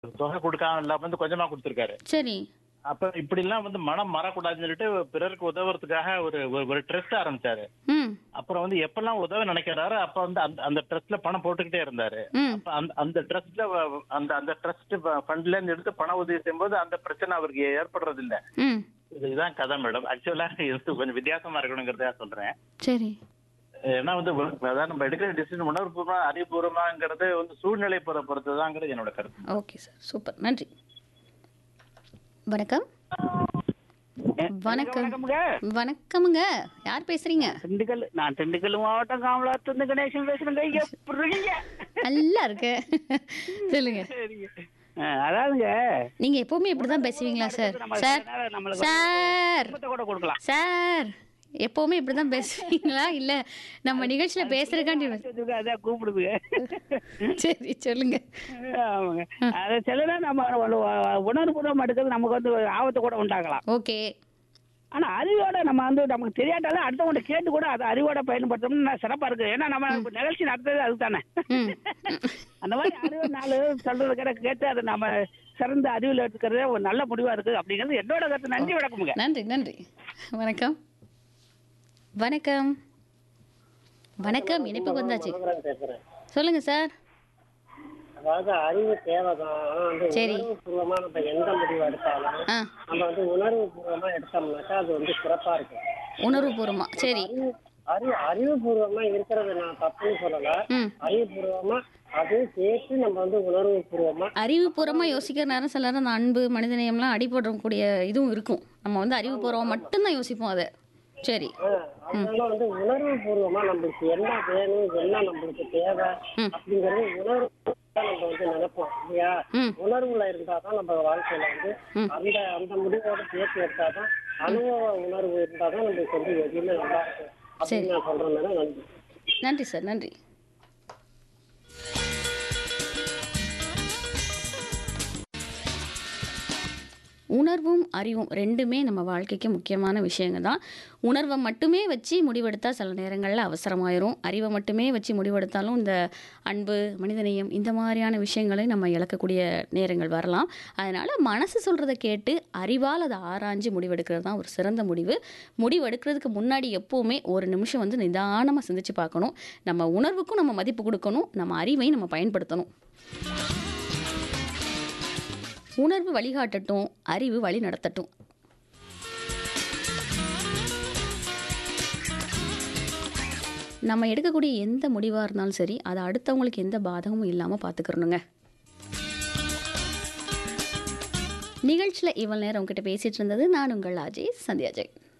தொகை கொடுக்காம இல்லாம வந்து கொஞ்சமா கொடுத்துருக்காரு சரி அப்ப இப்படி எல்லாம் வந்து மனம் மாறக்கூடாதுன்னு சொல்லிட்டு பிறருக்கு உதவுறதுக்காக ஒரு ஒரு- ஒரு ட்ரஸ்ட் ஆரம்பிச்சாரு ம் அப்புறம் வந்து எப்பெல்லாம் உதவ நினைக்கிறாரோ அப்ப வந்து அந்த அந்த ட்ரஸ்ட்ல பணம் போட்டுக்கிட்டே இருந்தாரு ம் அப்ப அந்த அந்த ட்ரஸ்ட்ல அந்த அந்த ட்ரஸ்ட் ஃபண்ட்ல இருந்து எடுத்து பண உதவி செய்யும்போது அந்த பிரச்சனை அவருக்கு ஏற்படுறது இல்ல ம் இதுதான் கதை மேடம் ஆக்சுவலா இது கொஞ்சம் வித்தியாசமா இருக்கணுங்கிறத சொல்றேன் சரி ஏன்னா வந்து அதான் நம்ம எடுக்கிற டிசிஷன் உணர்வுபூர்வமா அறிவுபூர்வமாங்கிறது வந்து சூழ்நிலை பொற பொறுத்துதாங்கிறது என்னோட கருத்து ஓகே சார் சூப்பர் நன்றி வணக்கம் வணக்கம் வணக்கம்ங்க வணக்கமுங்க யார் பேசுறீங்க திண்டுக்கல் நான் திண்டுக்கல் மாவட்டம் காமலாத்துந்து கணேசன் பேசுறேங்க இங்க எப்படி இருக்கீங்க நல்லா இருக்கு சொல்லுங்க சரிங்க ஆ, அதாவதுங்க நீங்க எப்பவுமே இப்படிதான் பேசுவீங்களா சார் நம்ம சார் சில நேரம் நம்மளுக்கு சார் குடும்பத்தை கூட கொடுக்கலாம் சார் எப்பவுமே இப்படிதான் பேசுவீங்களா இல்ல நம்ம நிகழ்ச்சியில பேசுறதுக்காண்டி இதுக்கு அதான் கூப்பிடுதுங்க சரி சொல்லுங்க ஆமாங்க அது சில நேரம் நம்ம உணர்வுபூர்வம் எடுக்கிறது நமக்கு வந்து ஒரு ஆபத்தை கூட உண்டாகலாம் ஓகே ஆனா அறிவோட நம்ம வந்து நமக்கு தெரியாட்டாலும் அடுத்தவங்க கேட்டு கூட அதை அறிவோட பயன்படுத்தணும்னு சிறப்பா இருக்கு ஏன்னா நம்ம நிகழ்ச்சி நடத்துறது அதுதானே ம் அந்த மாதிரி அறிவு நாலு சொல்றது கிட்ட கேட்டு அதை நம்ம சிறந்த அறிவில் எடுத்துக்கிறதே ஒரு நல்ல முடிவா இருக்கு அப்படிங்கிறது என்னோட கருத்து நன்றி வணக்கமுங்க நன்றி நன்றி வணக்கம் வணக்கம் வணக்கம் இணைப்புக்கு வந்தாச்சு பேசுறேன் சொல்லுங்க சார் அதாவது அறிவு தேவைதான் ஆனா வந்து சரி. உணர்வு பூர்வமா நம்ம எந்த முடிவு எடுத்தாலும் ஆ நம்ம வந்து உணர்வு பூர்வமா எடுத்தோம்னாக்கா அது வந்து சிறப்பா இருக்கும் உணர்வுபூர்வமா சரி அறிவு அறிவு அறிவுபூர்வமா இருக்கிறத நான் தப்புன்னு சொல்லல ம் அறிவுபூர்வமா அதையும் சேர்த்து நம்ம வந்து உணர்வு பூர்வமா அறிவுபூர்வமா யோசிக்கிற நேரம் சில நேரம் அந்த அன்பு மனிதநேயம்லாம் அடிபடக்கூடிய இதுவும் இருக்கும் நம்ம வந்து அறிவுபூர்வம் மட்டும்தான் யோசிப்போம் அதை சரி ஆஹ், அதனால வந்து உணர்வு பூர்வமா நம்மளுக்கு என்ன வேணும் என்ன நம்மளுக்கு தேவை ம். அப்படிங்கறது உணர்வு தான் நம்ம வந்து நினைப்போம் இல்லையா ம் உணர்வுல இருந்தாதான் நம்ம வாழ்க்கையில வந்து ம். அந்த அந்த முடிவோட சேர்த்து எடுத்தாதான் அனுபவ உணர்வு இருந்தாதான் நம்மளுக்கு வந்து எதுவுமே நல்லா இருக்கும் சரி. அப்படின்னு நான் சொல்றேன் நன்றி நன்றி சார் நன்றி உணர்வும் அறிவும் ரெண்டுமே நம்ம வாழ்க்கைக்கு முக்கியமான விஷயங்க தான் உணர்வை மட்டுமே வச்சு முடிவெடுத்தால் சில நேரங்களில் அவசரமாயிரும் அறிவை மட்டுமே வச்சு முடிவெடுத்தாலும் இந்த அன்பு மனிதநேயம் இந்த மாதிரியான விஷயங்களை நம்ம இழக்கக்கூடிய நேரங்கள் வரலாம் அதனால் மனசு சொல்கிறத கேட்டு அறிவால் அதை ஆராய்ஞ்சு முடிவெடுக்கிறது தான் ஒரு சிறந்த முடிவு முடிவெடுக்கிறதுக்கு முன்னாடி எப்போவுமே ஒரு நிமிஷம் வந்து நிதானமாக சிந்திச்சு பார்க்கணும் நம்ம உணர்வுக்கும் நம்ம மதிப்பு கொடுக்கணும் நம்ம அறிவையும் நம்ம பயன்படுத்தணும் உணர்வு வழிகாட்டட்டும் அறிவு வழி நடத்தட்டும் நம்ம எடுக்கக்கூடிய எந்த முடிவாக இருந்தாலும் சரி அதை அடுத்தவங்களுக்கு எந்த பாதகமும் இல்லாமல் பார்த்துக்கிறணுங்க நிகழ்ச்சியில் இவ்வளோ நேரம் உங்ககிட்ட பேசிகிட்டு இருந்தது நான் உங்கள் அஜய் சந்தியா ஜெய்